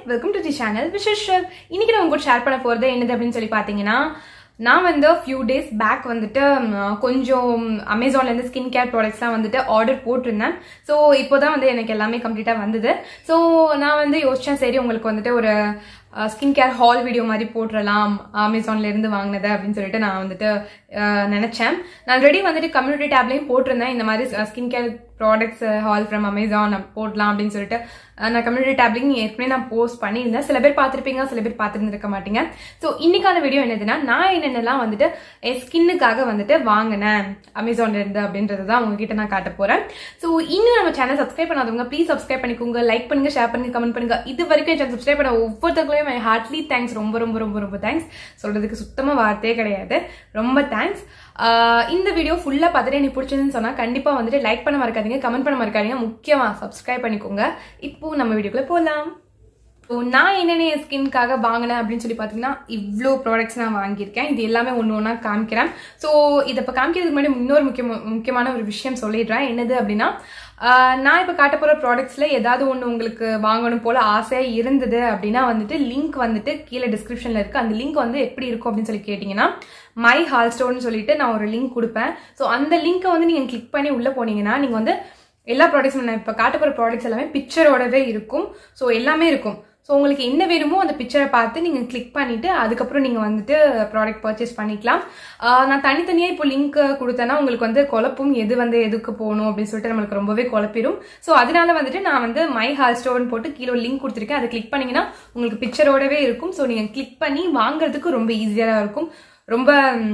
welcome to the channel wishes இன்னைக்கு நான் உங்க கூட ஷேர் பண்ண போறது என்னது அப்படின்னு சொல்லி பாத்தீங்கன்னா நான் வந்து ஃபியூ டேஸ் பேக் வந்துட்டு ம், கொஞ்சம் அமேசான்ல இருந்து ஸ்கின் கேர் ப்ராடக்ட்ஸ்லாம் வந்துட்டு ஆர்டர் போட்டிருந்தேன் ஸோ இப்போதான் வந்து எனக்கு எல்லாமே கம்ப்ளீட்டாக வந்தது ஸோ நான் வந்து யோசிச்சேன் சரி உங்களுக்கு வந்துட்டு ஒரு ஸ்கின் கேர் ஹால் வீடியோ மாதிரி போட்டுடலாம் அமேசான்ல இருந்து வாங்கினது அப்படின்னு சொல்லிட்டு நான் வந்துட்டு அஹ், நினைச்சேன் நான் ஆல்ரெடி வந்துட்டு கம்யூனிட்டி டேப்லையும் போட்டிருந்தேன் இந்த மாதிரி skin care products haul from Amazon போடலாம் அப்படின்னு சொல்லிட்டு அஹ், நான் கம்யூனிட்டி டேப்லையும் ஏற்கனவே நான் போஸ்ட் பண்ணியிருந்தேன் சில பேர் பார்த்துருப்பீங்க சில பேர் பார்த்துருந்துருக்க மாட்டீங்க ஸோ இன்னைக்கான வீடியோ என்னதுன்னா நான் என்னென்னலாம் வந்துட்டு என் ஸ்கின்னுக்காக வந்துட்டு வாங்கினேன் அமேசான்ல இருந்து அப்படின்றது தான் உங்ககிட்ட நான் காட்ட போறேன் ஸோ இன்னும் நம்ம சேனல் சப்ஸ்கிரைப் பண்ணாதவங்க ப்ளீஸ் சப்ஸ்கிரைப் பண்ணிக்கோங்க லைக் பண்ணுங்க ஷேர் பண்ணுங்க கமெண்ட் பண்ணுங்க இது வரைக்கும் சேனல் சப்ஸ்கிரைப் பண்ண ஒவ்வொருத்தருக்குள்ளேயும் மை ஹார்ட்லி தேங்க்ஸ் ரொம்ப ரொம்ப ரொம்ப ரொம்ப தேங்க்ஸ் சொல்றதுக்கு சுத்தமா வார்த்தையே கிடையாது ரொம்ப தேங்க்ஸ் இந்த வீடியோ ஃபுல்லா பார்த்துட்டு எனக்கு பிடிச்சதுன்னு சொன்னா கண்டிப்பா வந்துட்டு லைக் பண்ண மறக்காதீங்க கமெண்ட் பண்ண மறக்காதீங்க முக்கியமா சப்ஸ்கிரைப் பண்ணிக்கோங்க இப்போ நம்ம வீடியோக்குள்ள போகலாம் ஸோ நான் என்னென்ன என் ஸ்கின்காக வாங்கினேன் அப்படின்னு சொல்லி பார்த்தீங்கன்னா இவ்வளோ ப்ராடக்ட்ஸ் நான் வாங்கியிருக்கேன் இது எல்லாமே ஒன்று ஒன்றா காமிக்கிறேன் ஸோ இதை இப்போ காமிக்கிறதுக்கு முன்னாடி இன்னொரு முக்கியமா முக்கியமான ஒரு விஷயம் சொல்லிடுறேன் என்னது அப்படின்னா ஆஹ் நான் இப்போ காட்ட போகிற ப்ராடக்ட்ஸில் ஏதாவது ஒன்று உங்களுக்கு வாங்கணும் போல் ஆசையாக இருந்தது அப்படின்னா வந்துட்டு லிங்க் வந்துட்டு கீழே டிஸ்கிரிப்ஷனில் இருக்குது அந்த லிங்க் வந்து எப்படி இருக்கும் அப்படின்னு சொல்லி கேட்டிங்கன்னா மை ஹால் ஸ்டோர்னு சொல்லிட்டு நான் ஒரு லிங்க் கொடுப்பேன் ஸோ அந்த லிங்க்கை வந்து நீங்கள் கிளிக் பண்ணி உள்ளே போனீங்கன்னா நீங்கள் வந்து எல்லா ப்ராடக்ட்ஸும் நான் இப்போ காட்ட போகிற ப்ராடக்ட்ஸ் எல்லாமே பிக்சரோடவே இருக்கும் ஸோ எல்லாமே இருக்கும் ஸோ உங்களுக்கு என்ன வேணுமோ அந்த பிக்சரை பார்த்து நீங்கள் கிளிக் பண்ணிவிட்டு அதுக்கப்புறம் நீங்கள் வந்துட்டு ப்ராடக்ட் பர்ச்சேஸ் பண்ணிக்கலாம் ஆஹ் நான் தனித்தனியாக இப்போ லிங்க் கொடுத்தேன்னா உங்களுக்கு வந்து குழப்பும் எது வந்து எதுக்கு போகணும் அப்படின்னு சொல்லிட்டு நம்மளுக்கு ரொம்பவே குழப்பிடும் ஸோ அதனால வந்துட்டு நான் வந்து மை ஹால் ஸ்டோர்னு போட்டு கீழே லிங்க் கொடுத்துருக்கேன் அதை கிளிக் பண்ணீங்கன்னா உங்களுக்கு பிக்சரோடவே இருக்கும் ஸோ நீங்கள் கிளிக் பண்ணி வாங்குறதுக்கு ரொம்ப ஈஸியாக இருக்கும் ரொம்ப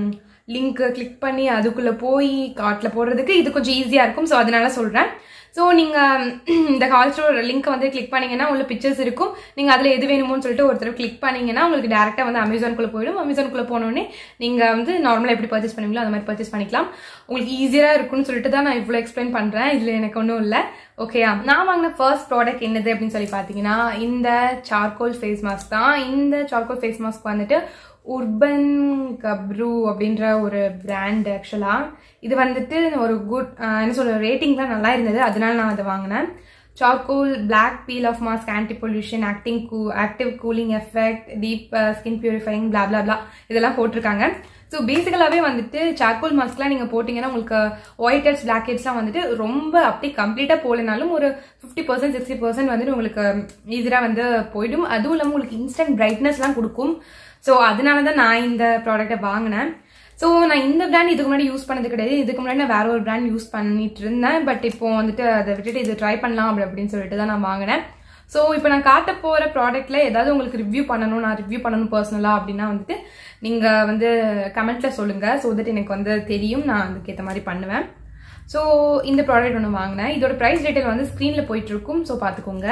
லிங்க் கிளிக் பண்ணி அதுக்குள்ளே போய் கார்ட்டில் போடுறதுக்கு இது கொஞ்சம் ஈஸியாக இருக்கும் ஸோ அதனால சொல்கிறேன் ஸோ நீங்கள் இந்த ஹால் ஸ்டோர் லிங்க்கை வந்து கிளிக் பண்ணீங்கன்னா உள்ள பிக்சர்ஸ் இருக்கும் நீங்கள் அதில் எது வேணுமோன்னு சொல்லிட்டு ஒருத்தர் கிளிக் பண்ணீங்கன்னா உங்களுக்கு டேரெக்டாக வந்து அமேசான்குள்ளே போயிடும் அமேசான்குள்ளே போனோடனே நீங்கள் வந்து நார்மலாக எப்படி பர்ச்சேஸ் பண்ணுவீங்களோ அந்த மாதிரி பர்ச்சேஸ் பண்ணிக்கலாம் உங்களுக்கு ஈஸியாக இருக்கும்னு சொல்லிட்டு தான் நான் இவ்வளோ எக்ஸ்பிளைன் பண்ணுறேன் இதில் எனக்கு ஒன்றும் இல்லை ஓகேயா நான் வாங்கின ஃபர்ஸ்ட் ப்ராடக்ட் என்னது அப்படின்னு சொல்லி பார்த்தீங்கன்னா இந்த சார்கோல் ஃபேஸ் மாஸ்க் தான் இந்த சார்கோல் ஃபேஸ் மாஸ்க் வந்துட்டு உர்பன் கப்ரு அப்படின்ற ஒரு பிராண்ட் ஆக்சுவலாக இது வந்துட்டு ஒரு குட் என்ன சொல்ற ரேட்டிங்லாம் நல்லா இருந்தது அதனால நான் அதை வாங்கினேன் charcoal black peel off mask anti pollution acting கூ active cooling effect deep skin purifying blah blah blah இதெல்லாம் போட்டிருக்காங்க ஸோ பேசிக்கலாகவே வந்துட்டு சார்கோல் மாஸ்க்லாம் நீங்கள் போட்டிங்கன்னா உங்களுக்கு ஒயிட் ஹெட்ஸ் பிளாக் ஹெட்ஸ்லாம் வந்துட்டு ரொம்ப அப்படி கம்ப்ளீட்டாக போகலனாலும் ஒரு ஃபிஃப்டி பர்சன்ட் சிக்ஸ்டி பர்சன்ட் வந்துட்டு உங்களுக்கு ஈஸியாக வந்து போயிடும் அதுவும் இல்லாமல் உங்களுக்கு இன்ஸ்டன்ட் பிரைட்னஸ்லாம் கொடுக்கும் ஸோ அதனால தான் நான் இந்த ப்ராடக்ட்டை வாங்கினேன் ஸோ நான் இந்த பிராண்ட் இதுக்கு முன்னாடி யூஸ் பண்ணது கிடையாது இதுக்கு முன்னாடி நான் வேற ஒரு பிராண்ட் யூஸ் பண்ணிட்டு இருந்தேன் பட் இப்போ வந்துட்டு அதை விட்டுட்டு இது ட்ரை பண்ணலாம் அப்படி அப்படின்னு சொல்லிட்டு தான் நான் வாங்கினேன் ஸோ இப்போ நான் காட்ட போகிற ப்ராடக்ட்ல ஏதாவது உங்களுக்கு ரிவ்யூ பண்ணணும் நான் ரிவ்யூ பண்ணணும் பர்சனலாக அப்படின்னா வந்துட்டு நீங்கள் வந்து கமெண்ட்ல சொல்லுங்க ஸோ தட் எனக்கு வந்து தெரியும் நான் அதுக்கேற்ற மாதிரி பண்ணுவேன் ஸோ இந்த ப்ராடக்ட் ஒன்று வாங்கினேன் இதோட ப்ரைஸ் டீட்டெயில் வந்து ஸ்க்ரீனில் போயிட்டு இருக்கும் ஸோ பார்த்துக்கோங்க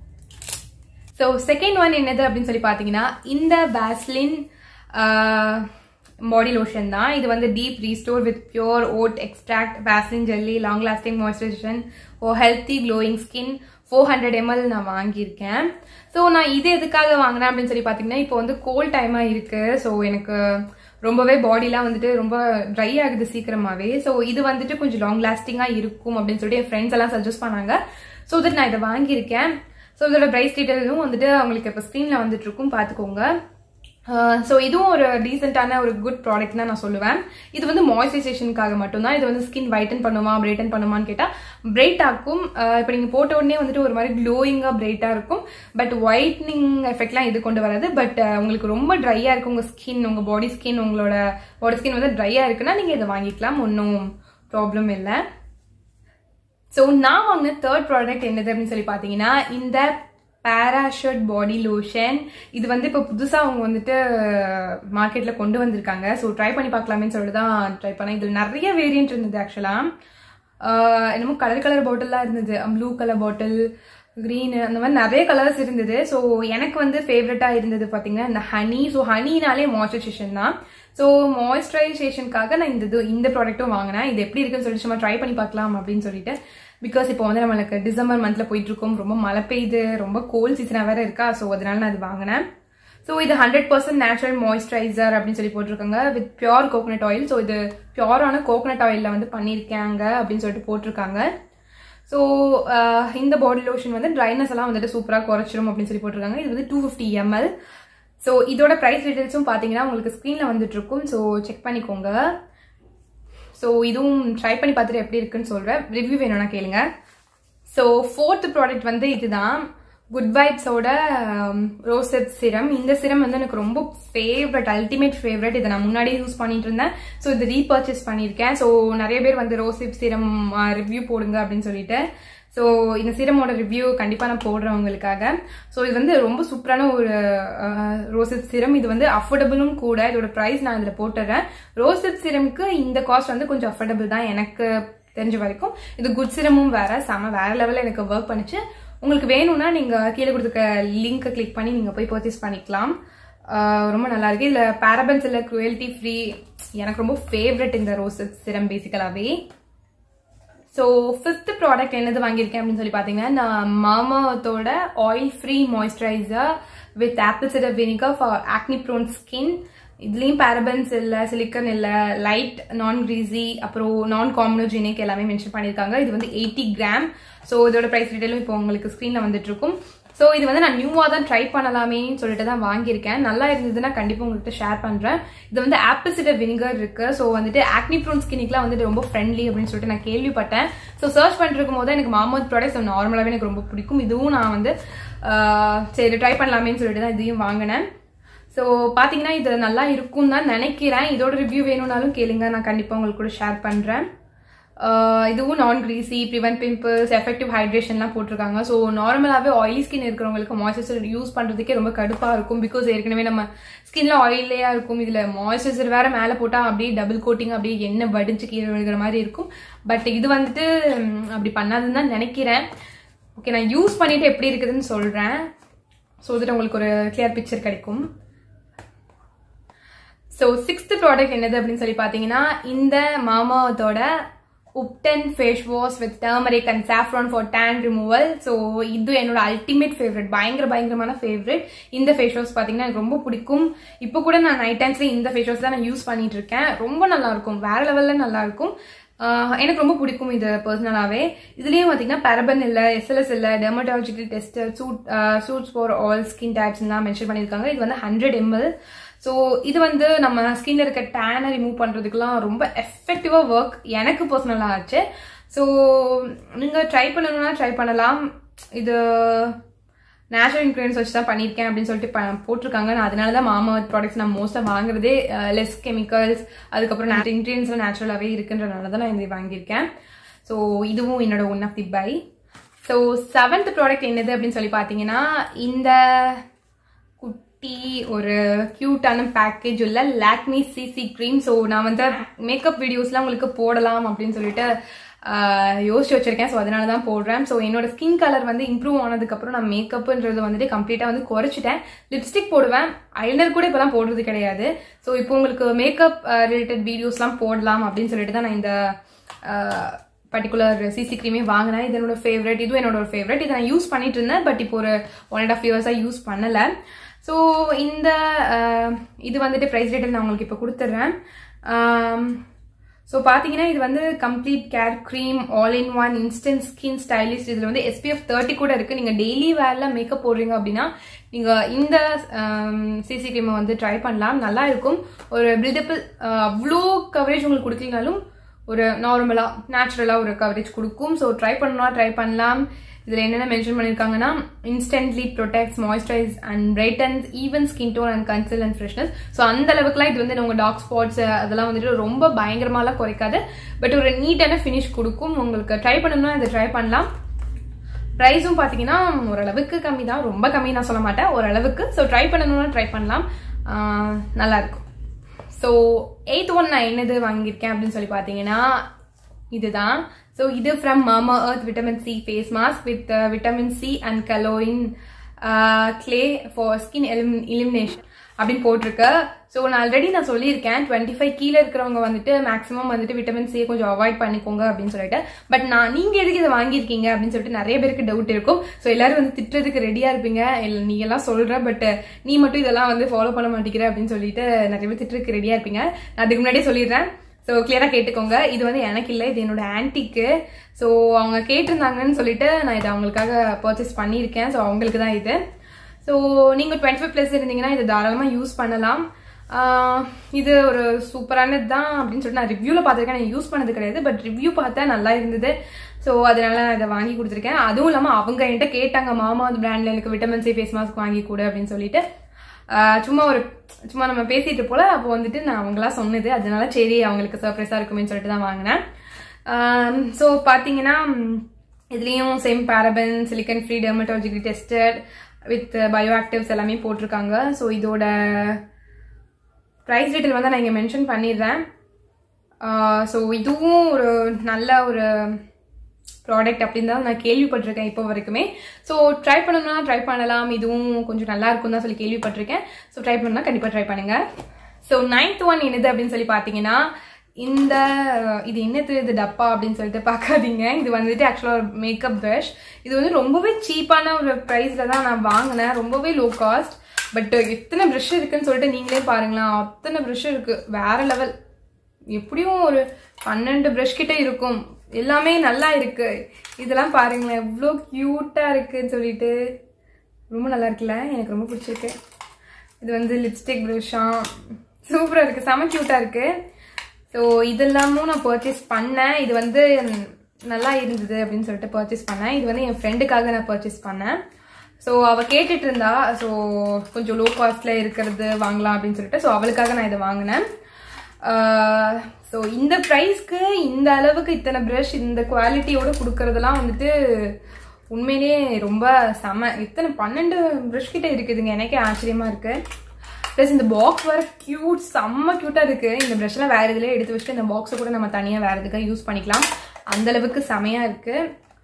ஸோ செகண்ட் ஒன் என்னது அப்படின்னு சொல்லி பார்த்தீங்கன்னா இந்த பேஸ்லின் பாடி லோஷன் தான் இது வந்து deep restore with pure oat extract Vaseline jelly long lasting moisturisation oh healthy glowing skin four hundred ML நான் வாங்கியிருக்கேன் ஸோ நான் இது எதுக்காக வாங்கினேன் அப்படின்னு சொல்லி பார்த்தீங்கன்னா இப்போ வந்து கோல்ட் டைமாக இருக்குது ஸோ எனக்கு ரொம்பவே பாடிலாம் வந்துட்டு ரொம்ப ட்ரை ஆகுது சீக்கிரமாகவே ஸோ இது வந்துட்டு கொஞ்சம் லாங் லாஸ்டிங்காக இருக்கும் அப்படின்னு சொல்லிட்டு என் ஃப்ரெண்ட்ஸ் எல்லாம் சஜஸ்ட் பண்ணாங்க ஸோ தட் நான் இதை வாங்கியிருக்கேன் ஸோ இதோட ப்ரைஸ் டீட்டெயிலும் வந்துட்டு அவங்களுக்கு இப்போ ஸ்க்ரீனில் வந்துட்டு இருக்கும் பார்த்துக்கோங்க ஸோ இதுவும் ஒரு டீசெண்டான ஒரு குட் ப்ராடக்ட் தான் நான் சொல்லுவேன் இது வந்து மாய்ஸ்சரைசேஷனுக்காக மட்டும்தான் இது வந்து ஸ்கின் வைட்டன் பண்ணுமா பிரைட்டன் பண்ணுமான்னு கேட்டால் பிரைட் ஆக்கும் இப்போ நீங்கள் போட்ட உடனே வந்துட்டு ஒரு மாதிரி க்ளோயிங்காக பிரைட்டாக இருக்கும் பட் ஒயிட்னிங் எஃபெக்ட்லாம் இது கொண்டு வராது பட் உங்களுக்கு ரொம்ப ட்ரையாக இருக்கு உங்கள் ஸ்கின் உங்கள் பாடி ஸ்கின் உங்களோட பாடி ஸ்கின் வந்து ட்ரையாக இருக்குன்னா நீங்கள் இதை வாங்கிக்கலாம் ஒன்றும் ப்ராப்ளம் இல்லை ஸோ நான் வாங்கின தேர்ட் ப்ராடக்ட் என்னது அப்படின்னு சொல்லி பார்த்தீங்கன்னா இந்த பேராஷூட் பாடி லோஷன் இது வந்து இப்போ புதுசாக அவங்க வந்துட்டு மார்க்கெட்டில் கொண்டு வந்திருக்காங்க ஸோ ட்ரை பண்ணி பார்க்கலாமேன்னு சொல்லிட்டு தான் ட்ரை பண்ணேன் இதில் நிறைய வேரியன்ட் இருந்தது ஆக்சுவலாக என்னமோ கலர் கலர் பாட்டில்லாம் இருந்தது ப்ளூ கலர் பாட்டில் க்ரீனு அந்த மாதிரி நிறைய கலர்ஸ் இருந்தது ஸோ எனக்கு வந்து ஃபேவரட்டாக இருந்தது பார்த்தீங்கன்னா இந்த ஹனி ஸோ ஹனினாலே மாய்ஸ்சரைசேஷன் தான் ஸோ மாய்ஸ்சரைசேஷனுக்காக நான் இந்த இது இந்த ப்ராடக்ட்டும் வாங்கினேன் இது எப்படி இருக்குன்னு சொல்லிட்டு சும்மா ட்ரை பண்ணி பார்க்கலாம் அப்படின்னு சொல்லிட்டு பிகாஸ் இப்போ வந்து நம்மளுக்கு டிசம்பர் மந்த்ல போயிட்டு இருக்கோம் ரொம்ப மழை பெய்யுது ரொம்ப கோல்ட் சீசனாக வேற இருக்கா ஸோ அதனால நான் அது வாங்கினேன் ஸோ இது ஹண்ட்ரட் பர்சன்ட் நேச்சுரல் மாய்ஸ்சரைசர் அப்படின்னு சொல்லி போட்டிருக்காங்க with pure coconut oil so இது பியோரான கோகனட் ஆயிலில் வந்து பண்ணியிருக்காங்க அப்படின்னு சொல்லிட்டு போட்டிருக்காங்க ஸோ இந்த பாடி லோஷன் வந்து ட்ரைனஸ் எல்லாம் வந்துட்டு சூப்பராக குறைச்சிரும் அப்படின்னு சொல்லி போட்டிருக்காங்க இது வந்து டூ ஃபிஃப்டி எம்எல் ஸோ இதோட ப்ரைஸ் டீட்டெயில்ஸும் பார்த்தீங்கன்னா உங்களுக்கு ஸ்க்ரீனில் வந்துட்டு இருக்கும் ஸோ செக் பண்ணிக்கோங்க ஸோ இதுவும் ட்ரை பண்ணி பார்த்துட்டு எப்படி இருக்குன்னு சொல்கிறேன் ரிவ்யூ வேணும்னா கேளுங்க ஸோ ஃபோர்த் ப்ராடக்ட் வந்து இதுதான் குட் வைப்ஸோட ரோசட் சிரம் இந்த சிரம் வந்து எனக்கு ரொம்ப ஃபேவரட் அல்டிமேட் ஃபேவரட் இதை நான் முன்னாடியே யூஸ் பண்ணிட்டு இருந்தேன் ஸோ இது ரீபர்ச்சேஸ் பண்ணியிருக்கேன் ஸோ நிறைய பேர் வந்து ரோசிப் சிரம் ரிவ்யூ போடுங்க அப்படின்னு சொல்லிட்டு ஸோ இந்த சிரமோட ரிவ்யூ கண்டிப்பாக நான் போடுறேன் உங்களுக்காக ஸோ இது வந்து ரொம்ப சூப்பரான ஒரு ரோசட் சிரம் இது வந்து அஃபோர்டபுளும் கூட இதோட ப்ரைஸ் நான் இதில் போட்டுறேன் ரோசட் சிரம்க்கு இந்த காஸ்ட் வந்து கொஞ்சம் அஃபோர்டபுள் தான் எனக்கு தெரிஞ்ச வரைக்கும் இது குட் சிரமும் வேற செம வேற லெவலில் எனக்கு ஒர்க் பண்ணுச்சு உங்களுக்கு வேணும்னா நீங்கள் கீழே கொடுத்துருக்க லிங்க்கை கிளிக் பண்ணி நீங்கள் போய் பர்ச்சேஸ் பண்ணிக்கலாம் ரொம்ப நல்லா இருக்கு இதில் பேரபன்ஸ் இல்லை க்ரூயல்ட்டி ஃப்ரீ எனக்கு ரொம்ப ஃபேவரட் இந்த ரோசட் சிரம் பேசிக்கலாகவே ஸோ ஃபிஃப்த் ப்ராடக்ட் என்னது வாங்கியிருக்கேன் அப்படின்னு சொல்லி பார்த்தீங்கன்னா நான் மாமாத்தோட oil free moisturiser with apple cider vinegar for acne prone skin இதுலேயும் பேரபன்ஸ் இல்லை சிலிக்கன் இல்லை லைட் நான் கிரீசி அப்புறம் நான் காமினோஜெனிக் எல்லாமே மென்ஷன் பண்ணியிருக்காங்க இது வந்து எயிட்டி கிராம் ஸோ இதோட ப்ரைஸ் டீட்டெயிலும் இப்போ உங்களுக்கு ஸ்க்ரீனில் வந்துட்டு இருக்கும் ஸோ இது வந்து நான் நியூவாக தான் ட்ரை பண்ணலாமேன்னு சொல்லிட்டு தான் வாங்கியிருக்கேன் நல்லா இருந்ததுன்னா கண்டிப்பாக உங்கள்கிட்ட ஷேர் பண்ணுறேன் இது வந்து ஆப்பிள் சிடர் வினிகர் இருக்கு ஸோ வந்துட்டு ஆக்னி ப்ரோன் ஸ்கின்னிக்லாம் வந்துட்டு ரொம்ப ஃப்ரெண்ட்லி அப்படின்னு சொல்லிட்டு நான் கேள்விப்பட்டேன் ஸோ சர்ச் பண்ணிருக்கும் போது எனக்கு மாமத் ப்ராடக்ட்ஸ் நார்மலாகவே எனக்கு ரொம்ப பிடிக்கும் இதுவும் நான் வந்து சரி ட்ரை பண்ணலாமேன்னு சொல்லிட்டு தான் இதையும் வாங்கினேன் ஸோ பார்த்தீங்கன்னா இது நல்லா இருக்கும் தான் நினைக்கிறேன் இதோட ரிவ்யூ வேணும்னாலும் கேளுங்க நான் கண்டிப்பாக உங்களுக்கு கூட ஷேர் பண்ணுறேன் இதுவும் non greasy prevent pimples effective ஹைட்ரேஷன்லாம் போட்டிருக்காங்க ஸோ நார்மலாகவே ஆயிலி ஸ்கின் இருக்கிறவங்களுக்கு மாய்ஸ்சரைசர் யூஸ் பண்ணுறதுக்கே ரொம்ப கடுப்பாக இருக்கும் பிகாஸ் ஏற்கனவே நம்ம ஸ்கின்ல ஆயிலேயாக இருக்கும் இதில் மாய்ஸ்சரைசர் வேற மேலே போட்டால் அப்படியே டபுள் கோட்டிங் அப்படியே எண்ணெய் வடிஞ்சு கீழே விழுகிற மாதிரி இருக்கும் பட் இது வந்துட்டு அப்படி பண்ணாதுன்னு தான் நினைக்கிறேன் ஓகே நான் யூஸ் பண்ணிட்டு எப்படி இருக்குதுன்னு சொல்கிறேன் ஸோ வந்துட்டு உங்களுக்கு ஒரு கிளியர் பிக்சர் கிடைக்கும் ஸோ சிக்ஸ்த் ப்ராடக்ட் என்னது அப்படின்னு சொல்லி பார்த்தீங்கன்னா இந்த மாமாவத்தோட ubtan face wash with turmeric and saffron for tan removal so இது என்னோட அல்டிமேட் ஃபேவரட் பயங்கர பயங்கரமான ஃபேவரட் இந்த ஃபேஸ் வாஷ் பார்த்தீங்கன்னா எனக்கு ரொம்ப பிடிக்கும் இப்போ கூட நான் நைட் டைம்ஸ்ல இந்த ஃபேஸ் வாஷ் தான் நான் யூஸ் பண்ணிட்டு இருக்கேன் ரொம்ப நல்லா இருக்கும் வேற லெவல்ல நல்லா இருக்கும் எனக்கு ரொம்ப பிடிக்கும் இது பர்சனலாகவே இதுலேயும் பார்த்தீங்கன்னா பேரபன் இல்லை எஸ்எல்எஸ் இல்லை dermatological test suit suits for all skin டைப்ஸ்லாம் மென்ஷன் பண்ணியிருக்காங்க இது வந்து ஹண்ட்ரட் எம்எல் ஸோ இது வந்து நம்ம ஸ்கின்ல இருக்க டேனை ரிமூவ் பண்ணுறதுக்குலாம் ரொம்ப எஃபெக்டிவாக ஒர்க் எனக்கு பர்சனலாக ஆச்சு ஸோ நீங்கள் ட்ரை பண்ணணும்னா ட்ரை பண்ணலாம் இது நேச்சுரல் இன்க்ரீடியன்ஸ் வச்சு தான் பண்ணியிருக்கேன் அப்படின்னு சொல்லிட்டு போட்டிருக்காங்க நான் அதனால தான் மாமா ப்ராடக்ட்ஸ் நான் மோஸ்ட்டாக வாங்குறதே லெஸ் கெமிக்கல்ஸ் அதுக்கப்புறம் இன்க்ரீடியன்ஸ்லாம் நேச்சுரலாகவே இருக்குன்றனால தான் நான் இது வாங்கியிருக்கேன் ஸோ இதுவும் என்னோட one of the buy so seventh product என்னது அப்படின்னு சொல்லி பார்த்தீங்கன்னா இந்த குட்டி ஒரு க்யூட்டான பேக்கேஜ் உள்ள லாக்மி சிசி க்ரீம் ஸோ நான் வந்து மேக்கப் வீடியோஸ்லாம் உங்களுக்கு போடலாம் அப்படின்னு சொல்லிட்டு யோசிச்சு வச்சிருக்கேன் ஸோ அதனால தான் போடுறேன் ஸோ என்னோட ஸ்கின் கலர் வந்து இம்ப்ரூவ் ஆனதுக்கப்புறம் நான் மேக்கப்ன்றது வந்துட்டு கம்ப்ளீட்டாக வந்து குறைச்சிட்டேன் லிப்ஸ்டிக் போடுவேன் ஐலனர் கூட இப்போலாம் போடுறது கிடையாது ஸோ இப்போ உங்களுக்கு மேக்கப் ரிலேட்டட் வீடியோஸ்லாம் போடலாம் அப்படின்னு சொல்லிட்டு தான் நான் இந்த பர்டிகுலர் சிசி க்ரீமே வாங்கினேன் இது என்னோட ஃபேவரட் இதுவும் என்னோட ஒரு ஃபேவரட் இதை நான் யூஸ் பண்ணிட்டு இருந்தேன் பட் இப்போ ஒரு ஒன் அண்ட் ஆஃப் இயர்ஸாக யூஸ் பண்ணலை ஸோ இந்த இது வந்துட்டு ப்ரைஸ் டீட்டெயில் நான் உங்களுக்கு இப்போ கொடுத்துட்றேன் ஸோ பார்த்தீங்கன்னா இது வந்து complete care cream all in one instant skin stylist இதில் வந்து எஸ்பிஎஃப் தேர்ட்டி கூட இருக்குது நீங்கள் டெய்லி வேரில் மேக்கப் போடுறீங்க அப்படின்னா நீங்கள் இந்த சிசி க்ரீமை வந்து ட்ரை பண்ணலாம் நல்லா இருக்கும் ஒரு பில்டப்பிள் அவ்வளோ கவரேஜ் உங்களுக்கு கொடுக்கலனாலும் ஒரு நார்மலாக நேச்சுரலாக ஒரு கவரேஜ் கொடுக்கும் ஸோ ட்ரை பண்ணணும்னா ட்ரை பண்ணலாம் இதில் என்னென்ன மென்ஷன் பண்ணியிருக்காங்கன்னா instantly protects moisturise and brightens even skin tone and conceal and freshness so அந்த அளவுக்குலாம் இது வந்து உங்கள் டாக் ஸ்பாட்ஸ் அதெல்லாம் வந்துட்டு ரொம்ப பயங்கரமாலாம் குறைக்காது பட் ஒரு நீட்டான ஃபினிஷ் கொடுக்கும் உங்களுக்கு ட்ரை பண்ணணும்னா இதை ட்ரை பண்ணலாம் ப்ரைஸும் பார்த்தீங்கன்னா ஓரளவுக்கு கம்மி தான் ரொம்ப கம்மி நான் சொல்ல மாட்டேன் ஓரளவுக்கு ஸோ ட்ரை பண்ணணும்னா ட்ரை பண்ணலாம் நல்லா இருக்கும் ஸோ எயித் ஒன் நான் என்னது வாங்கியிருக்கேன் அப்படின்னு சொல்லி பார்த்தீங்கன்னா இதுதான் ஸோ இது from Mamaearth vitamin C face mask with vitamin C and kaolin clay for skin illumination அப்படின்னு போட்டிருக்கு ஸோ நான் ஆல்ரெடி நான் சொல்லியிருக்கேன் டுவெண்ட்டி ஃபைவ் கீழே இருக்கிறவங்க வந்துட்டு மேக்ஸிமம் வந்துட்டு விட்டமின் சியை கொஞ்சம் அவாய்ட் பண்ணிக்கோங்க அப்படின்னு சொல்லிட்டு பட் நான் நீங்கள் எதுக்கு இதை வாங்கியிருக்கீங்க அப்படின்னு சொல்லிட்டு நிறைய பேருக்கு டவுட் இருக்கும் ஸோ எல்லாரும் வந்து திட்டுறதுக்கு ரெடியாக இருப்பீங்க இல்லை நீ எல்லாம் சொல்கிற பட் நீ மட்டும் இதெல்லாம் வந்து ஃபாலோ பண்ண மாட்டேங்கிற அப்படின்னு சொல்லிட்டு நிறைய பேர் திட்டுறதுக்கு ரெடியாக இருப்பீங்க நான் அதுக்கு முன்னாடியே சொல்லிடுறேன் ஸோ கிளியராக கேட்டுக்கோங்க இது வந்து எனக்கு இல்லை இது என்னோட ஆன்டிக்கு ஸோ அவங்க கேட்டிருந்தாங்கன்னு சொல்லிட்டு நான் இதை அவங்களுக்காக பர்ச்சேஸ் பண்ணியிருக்கேன் ஸோ அவங்களுக்கு தான் இது ஸோ நீங்கள் டுவெண்ட்டி ஃபைவ் ப்ளஸ் இருந்தீங்கன்னா இதை தாராளமாக யூஸ் பண்ணலாம் ஆஹ் இது ஒரு சூப்பரானது தான் அப்படின்னு சொல்லிட்டு நான் ரிவ்யூவில் பார்த்துருக்கேன் நான் யூஸ் பண்ணது கிடையாது பட் ரிவ்யூ பார்த்தா நல்லா இருந்தது ஸோ அதனால நான் இதை வாங்கி கொடுத்துருக்கேன் அதுவும் இல்லாமல் அவங்க என்கிட்ட கேட்டாங்க மாமா அந்த பிராண்டில் எனக்கு விட்டமின் சி ஃபேஸ் மாஸ்க் வாங்கி கொடு அப்படின்னு சொல்லிட்டு ஆஹ் சும்மா ஒரு சும்மா நம்ம பேசிட்டு போல அப்போ வந்துட்டு நான் அவங்களா சொன்னது அதனால சரி அவங்களுக்கு சர்ப்ரைஸாக இருக்குமேன்னு சொல்லிட்டு தான் வாங்கினேன் ஸோ பார்த்தீங்கன்னா ம், இதுலேயும் same paraben silicone free dermatologically tested with bio actives எல்லாமே போட்டிருக்காங்க ஸோ இதோட ப்ரைஸ் டீட்டெயில் வந்து நான் இங்கே மென்ஷன் பண்ணிடுறேன் ஸோ இதுவும் ஒரு நல்ல ஒரு ப்ராடக்ட் அப்படின்னு தான் நான் கேள்விப்பட்டிருக்கேன் இப்போ வரைக்குமே ஸோ ட்ரை பண்ணணும்னா ட்ரை பண்ணலாம் இதுவும் கொஞ்சம் நல்லா இருக்கும் தான் சொல்லி கேள்விப்பட்டிருக்கேன் ஸோ ட்ரை பண்ணணும்னா கண்டிப்பாக ட்ரை பண்ணுங்க ஸோ நைன்த் ஒன் என்னது அப்படின்னு சொல்லி பார்த்தீங்கன்னா இந்த இது என்னது இது டப்பா அப்படின்னு சொல்லிட்டு பார்க்காதீங்க இது வந்துட்டு ஆக்சுவலாக ஒரு மேக்கப் ப்ரஷ் இது வந்து ரொம்பவே சீப்பான ஒரு ப்ரைஸில் தான் நான் வாங்கினேன் ரொம்பவே லோ காஸ்ட் பட் எத்தனை ப்ரஷ் இருக்குன்னு சொல்லிட்டு நீங்களே பாருங்களேன் அத்தனை ப்ரஷ் இருக்கு வேற லெவல் எப்படியும் ஒரு பன்னெண்டு ப்ரஷ் கிட்ட இருக்கும் எல்லாமே நல்லா இருக்கு இதெல்லாம் பாருங்களேன் எவ்வளோ க்யூட்டா இருக்குன்னு சொல்லிட்டு ரொம்ப நல்லா இருக்குல்ல எனக்கு ரொம்ப பிடிச்சிருக்கு இது வந்து லிப்ஸ்டிக் ப்ரஷ்ஷா சூப்பராக இருக்குது செம க்யூட்டாக இருக்குது ஸோ இதெல்லாமும் நான் பர்ச்சேஸ் பண்ணேன் இது வந்து ம், நல்லா இருந்தது அப்படின்னு சொல்லிட்டு பர்ச்சேஸ் பண்ணேன் இது வந்து என் ஃப்ரெண்டுக்காக நான் பர்ச்சேஸ் பண்ணேன் ஸோ அவள் கேட்டுட்டு இருந்தா ஸோ கொஞ்சம் லோ காஸ்ட்டில் இருக்கிறது வாங்கலாம் அப்படின்னு சொல்லிட்டு ஸோ அவளுக்காக நான் இதை வாங்கினேன் ஸோ இந்த ப்ரைஸ்க்கு இந்த அளவுக்கு இத்தனை ப்ரஷ் இந்த குவாலிட்டியோட கொடுக்கறதெல்லாம் வந்துட்டு உண்மையிலேயே ரொம்ப செம இத்தனை பன்னெண்டு ப்ரஷ் கிட்ட இருக்குதுங்க எனக்கே ஆச்சரியமா இருக்கு ப்ளஸ் இந்த பாக்ஸ் வர க்யூட் செம்ம க்யூட்டாக இருக்கு இந்த ப்ரஷ்லாம் வேற இதுலேயே எடுத்து வச்சுட்டு இந்த பாக்ஸை கூட நம்ம தனியாக வேற எதுக்காக யூஸ் பண்ணிக்கலாம் அந்த அளவுக்கு செமையா இருக்கு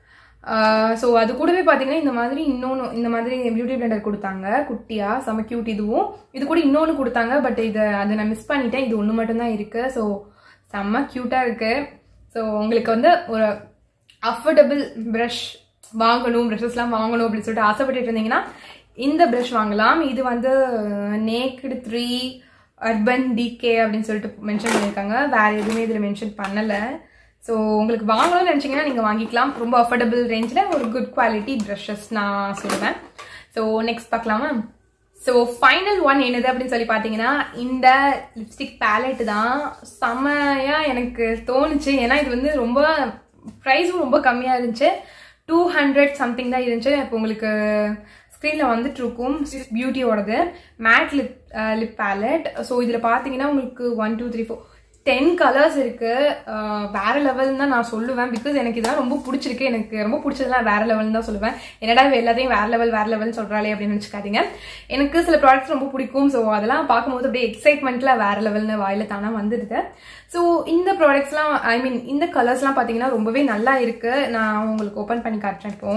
ஸோ அது கூடவே பார்த்தீங்கன்னா இந்த மாதிரி இன்னொன்று இந்த மாதிரி பியூட்டி பிளெண்டர் கொடுத்தாங்க குட்டியா செம க்யூட் இதுவும் இது கூட இன்னொன்று கொடுத்தாங்க பட் இதை அதை நான் மிஸ் பண்ணிட்டேன் இது ஒன்று மட்டும்தான் இருக்கு ஸோ செம்ம க்யூட்டாக இருக்கு ஸோ உங்களுக்கு வந்து ஒரு அஃபோர்டபுள் ப்ரஷ் வாங்கணும் ப்ரஷஸ்லாம் வாங்கணும் அப்படின்னு சொல்லிட்டு ஆசைப்பட்டுட்டு இருந்தீங்கன்னா இந்த ப்ரஷ் வாங்கலாம் இது வந்து நேக்டு த்ரீ அர்பன் டிகே அப்படின்னு சொல்லிட்டு மென்ஷன் பண்ணியிருக்காங்க வேற எதுவுமே இதில் மென்ஷன் பண்ணலை ஸோ உங்களுக்கு வாங்கணும்னு நினச்சிங்கன்னா நீங்கள் வாங்கிக்கலாம் ரொம்ப அஃபோர்டபுள் ரேஞ்சில் ஒரு குட் குவாலிட்டி ப்ரஷஸ் நான் சொல்லுவேன் ஸோ நெக்ஸ்ட் பார்க்கலாமா ஸோ ஃபைனல் ஒன் என்னது அப்படின்னு சொல்லி பார்த்தீங்கன்னா இந்த லிப்ஸ்டிக் பேலட் தான் செம்மையாக எனக்கு தோணுச்சு ஏன்னா இது வந்து ரொம்ப ப்ரைஸும் ரொம்ப கம்மியாக இருந்துச்சு டூ ஹண்ட்ரட் சம்திங் தான் இருந்துச்சு இப்போ உங்களுக்கு ஸ்க்ரீனில் வந்துட்டு இருக்கும் பியூட்டியோடது matte lip lip palette so இதில் பார்த்தீங்கன்னா உங்களுக்கு one two three four ten colours இருக்கு அஹ் வேற லெவல் தான் நான் சொல்லுவேன் பிகாஸ் எனக்கு இதெல்லாம் ரொம்ப பிடிச்சிருக்கு எனக்கு ரொம்ப பிடிச்சதெல்லாம் வேற லெவல் தான் சொல்லுவேன் என்னடா இவ எல்லாத்தையும் வேற லெவல் வேற லெவல் சொல்றாளே அப்படின்னு நினச்சிக்காதீங்க எனக்கு சில ப்ராடக்ட்ஸ் ரொம்ப பிடிக்கும் ஸோ அதெல்லாம் பார்க்கும்போது அப்படியே எக்ஸைட்மெண்ட்ல வேற லெவல்னு வாயில தானா வந்துடுது ஸோ இந்த ப்ராடக்ட்ஸ்லாம் ஐ மீன் இந்த கலர்ஸ்லாம் பார்த்தீங்கன்னா ரொம்பவே நல்லா இருக்கு நான் உங்களுக்கு ஓப்பன் பண்ணி காட்டுறேன் இப்போ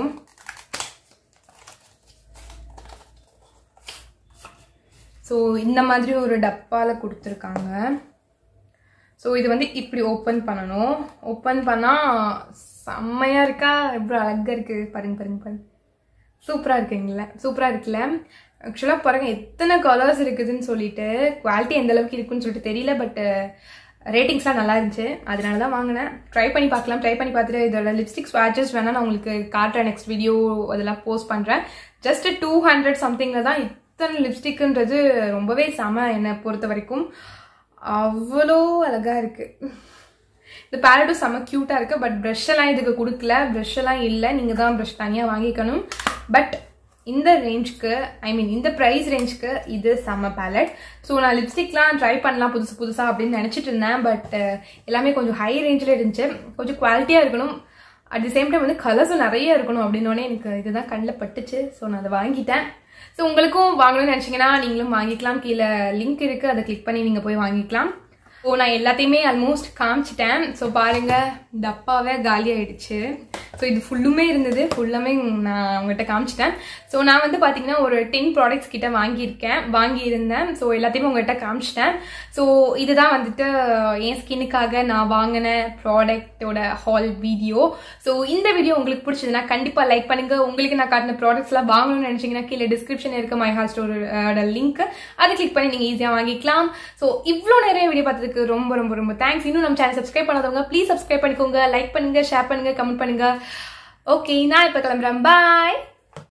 ஸோ இந்த மாதிரி ஒரு டப்பால கொடுத்துருக்காங்க ஸோ இது வந்து இப்படி ஓப்பன் பண்ணணும் ஓப்பன் பண்ணால் செம்மையாக இருக்கா எவ்வளோ அழகாக இருக்குது பாருங்க பாருங்க பாருங்க சூப்பராக இருக்குங்கள சூப்பராக இருக்குல்ல ஆக்சுவலாக பாருங்க எத்தனை கலர்ஸ் இருக்குதுன்னு சொல்லிட்டு குவாலிட்டி எந்த அளவுக்கு இருக்குன்னு சொல்லிட்டு தெரியல பட் ரேட்டிங்ஸ்லாம் நல்லா இருந்துச்சு அதனால தான் வாங்கினேன் ட்ரை பண்ணி பார்க்கலாம் ட்ரை பண்ணி பார்த்துட்டு இதோட லிப்ஸ்டிக் ஸ்வாச்சஸ் வேணால் நான் உங்களுக்கு காட்டுறேன் நெக்ஸ்ட் வீடியோ அதெல்லாம் போஸ்ட் பண்ணுறேன் ஜஸ்ட் டூ ஹண்ட்ரட் சம்திங்கில் தான் இத்தனை லிப்ஸ்டிக்ன்றது ரொம்பவே செம என்னை பொறுத்த வரைக்கும் அவ்வளோ அழகா இருக்கு இந்த பேலட்டும் செம்ம க்யூட்டாக இருக்கு பட் ப்ரஷ் எல்லாம் இதுக்கு கொடுக்கல ப்ரஷ் எல்லாம் இல்லை நீங்கள் தான் ப்ரஷ் தனியாக வாங்கிக்கணும் பட் இந்த ரேஞ்சுக்கு ஐ மீன் இந்த ப்ரைஸ் ரேஞ்சுக்கு இது செம்ம பேலட் ஸோ நான் லிப்ஸ்டிக்லாம் ட்ரை பண்ணலாம் புதுசு புதுசாக அப்படின்னு நினச்சிட்டு இருந்தேன் பட் எல்லாமே கொஞ்சம் ஹை ரேஞ்சில் இருந்துச்சு கொஞ்சம் குவாலிட்டியாக இருக்கணும் அட் தி சேம் டைம் வந்து கலர்ஸும் நிறைய இருக்கணும் அப்படின்னோடனே எனக்கு இதுதான் கண்ணில் பட்டுச்சு ஸோ நான் அதை வாங்கிட்டேன் ஸோ உங்களுக்கும் வாங்கணும்னு நினச்சிங்கன்னா நீங்களும் வாங்கிக்கலாம் கீழே லிங்க் இருக்குது அதை கிளிக் பண்ணி நீங்கள் போய் வாங்கிக்கலாம் ஸோ நான் எல்லாத்தையுமே ஆல்மோஸ்ட் காமிச்சிட்டேன் ஸோ பாருங்க டப்பாவே காலி ஆயிடுச்சு ஸோ இது ஃபுல்லுமே இருந்தது ஃபுல்லாமே நான் உங்கள்கிட்ட காமிச்சிட்டேன் ஸோ நான் வந்து பார்த்தீங்கன்னா ஒரு டென் ப்ராடக்ட்ஸ் கிட்ட வாங்கியிருக்கேன் வாங்கியிருந்தேன் ஸோ எல்லாத்தையுமே உங்கள்கிட்ட காமிச்சிட்டேன் ஸோ இதுதான் வந்துட்டு என் ஸ்கின்னுக்காக நான் வாங்கின ப்ராடக்ட்டோட ஹால் வீடியோ ஸோ இந்த வீடியோ உங்களுக்கு பிடிச்சதுன்னா கண்டிப்பாக லைக் பண்ணுங்க உங்களுக்கு நான் காட்டின ப்ராடக்ட்ஸ்லாம் வாங்கணும்னு நினச்சிங்கன்னா கீழே டிஸ்கிரிப்ஷன் இருக்க மை ஹால் ஸ்டோரோட லிங்க் அதை கிளிக் பண்ணி நீங்கள் ஈஸியாக வாங்கிக்கலாம் ஸோ இவ்வளோ நிறைய வீடியோ பார்த்ததுக்கு ரொம்ப ரொம்ப ரொம்ப தேங்க்ஸ் இன்னும் நம்ம சேனல் சப்ஸ்கிரைப் பண்ணாதவங்க ப்ளீஸ் சப்ஸ்கிரைப் பண்ணிக்கோங்க லைக் பண்ணுங்க ஷேர் பண்ணுங்க கமெண்ட் பண்ணுங்க ஓகே நான் இப்போ கிளம்புறேன் பாய்